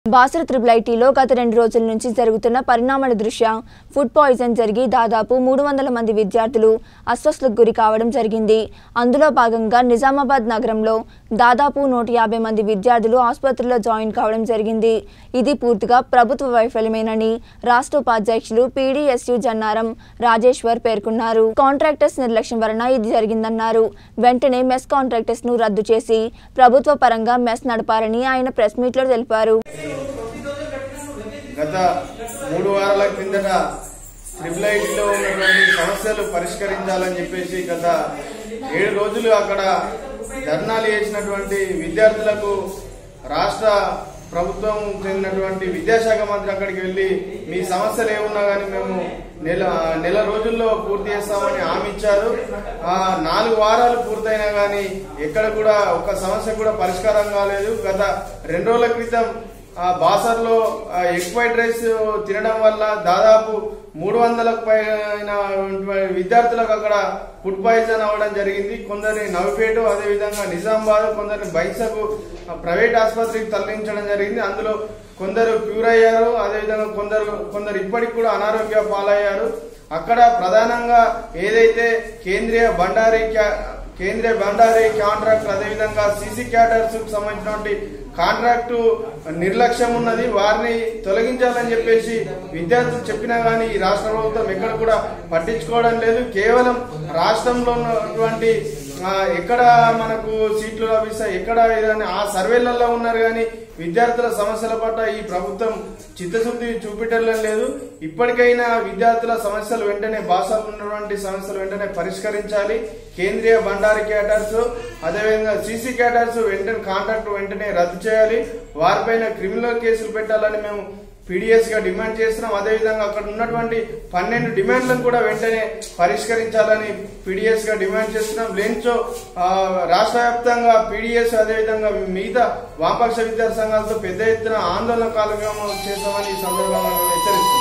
Basara triple ఐటీలో గత రెండు రోజుల నుంచి జరుగుతున్న పరిణామాల దృష్ట్యా ఫుడ్ పాయిజన్ జరిగి దాదాపు మూడు వందల మంది విద్యార్థులు అస్వస్థతకు గురి కావడం జరిగింది అందులో భాగంగా నిజామాబాద్ నగరంలో దాదాపు నూట యాభై మంది విద్యార్థులు ఆసుపత్రిలో జాయిన్ కావడం జరిగింది ఇది పూర్తిగా ప్రభుత్వ వైఫల్యమేనని రాష్ట్ర ఉపాధ్యక్షులు పీడీఎస్యు జన్నారం రాజేశ్వర్ పేర్కొన్నారు కాంట్రాక్టర్స్ నిర్లక్ష్యం వలన ఇది జరిగిందన్నారు వెంటనే మెస్ కాంట్రాక్టర్స్ ను రద్దు చేసి ప్రభుత్వ పరంగా మెస్ నడపాలని ఆయన ప్రెస్ మీట్లో తెలిపారు గత మూడు వారాల కిందట ట్రిపుల్ ఐటీలో ఉన్నటువంటి సమస్యలు పరిష్కరించాలని చెప్పేసి గత ఏడు రోజులు అక్కడ ధర్నాలు చేసినటువంటి విద్యార్థులకు రాష్ట్ర ప్రభుత్వం చెందినటువంటి విద్యాశాఖ మంత్రి అక్కడికి వెళ్లి మీ సమస్యలు ఏమున్నా కానీ మేము నెల నెల రోజుల్లో పూర్తి చేస్తామని హామీ ఇచ్చారు ఆ నాలుగు వారాలు పూర్తయినా కానీ ఎక్కడ కూడా ఒక సమస్య కూడా పరిష్కారం కాలేదు గత రెండు రోజుల క్రితం ఆ బాసర్లో ఆ ఎగ్ ఫ్రైడ్ రైస్ తినడం వల్ల దాదాపు మూడు వందలకు పైన విద్యార్థులకు అక్కడ ఫుడ్ పాయిజన్ అవ్వడం జరిగింది కొందరిని నవిపేట అదేవిధంగా నిజామాబాద్ కొందరిని బైసకు ప్రైవేట్ ఆసుపత్రికి తరలించడం జరిగింది అందులో కొందరు క్యూర్ అయ్యారు అదేవిధంగా కొందరు కొందరు ఇప్పటికి కూడా అనారోగ్య పాలయ్యారు అక్కడ ప్రధానంగా ఏదైతే కేంద్రీయ బండారీ క్యా- కేంద్రీయ బండారీ కాంట్రాక్ట్ అదేవిధంగా సీసీ క్యాటర్స్ కు సంబంధించినటువంటి కాంట్రాక్టు నిర్లక్ష్యం ఉన్నది వారిని తొలగించాలని చెప్పేసి విద్యార్థులు చెప్పినా గానీ ఈ రాష్ట్ర ప్రభుత్వం ఎక్కడ కూడా పట్టించుకోవడం లేదు కేవలం రాష్ట్రంలో ఉన్నటువంటి ఆ, ఎక్కడ మనకు సీట్లు లభిస్తాయి ఎక్కడ ఏదైనా ఆ సర్వేలలో ఉన్నారు కానీ విద్యార్థుల సమస్యల పట్ల ఈ ప్రభుత్వం చిత్తశుద్ధి చూపెట్టడం లేదు ఇప్పటికైనా విద్యార్థుల సమస్యలు వెంటనే భాషలో ఉన్నటువంటి సమస్యలు వెంటనే పరిష్కరించాలి కేంద్రీయ బండారి క్యాటర్స్ అదేవిధంగా సీసీ క్యాటర్స్ వెంటనే కాంట్రాక్ట్ వెంటనే రద్దు చేయాలి వారిపైన క్రిమినల్ కేసులు పెట్టాలని మేము పీడిఎస్ గా డిమాండ్ చేస్తున్నాం అదేవిధంగా అక్కడ ఉన్నటువంటి పన్నెండు డిమాండ్లను కూడా వెంటనే పరిష్కరించాలని పీడిఎస్ గా డిమాండ్ చేస్తున్నాం లేనిచో ఆ, రాష్ట్ర వ్యాప్తంగా పీడిఎస్ అదేవిధంగా మిగతా వామపక్ష విద్యార్థి సంఘాలతో పెద్ద ఎత్తున ఆందోళన కార్యక్రమం చేస్తామని ఈ సందర్భంగా మేము హెచ్చరిస్తున్నాం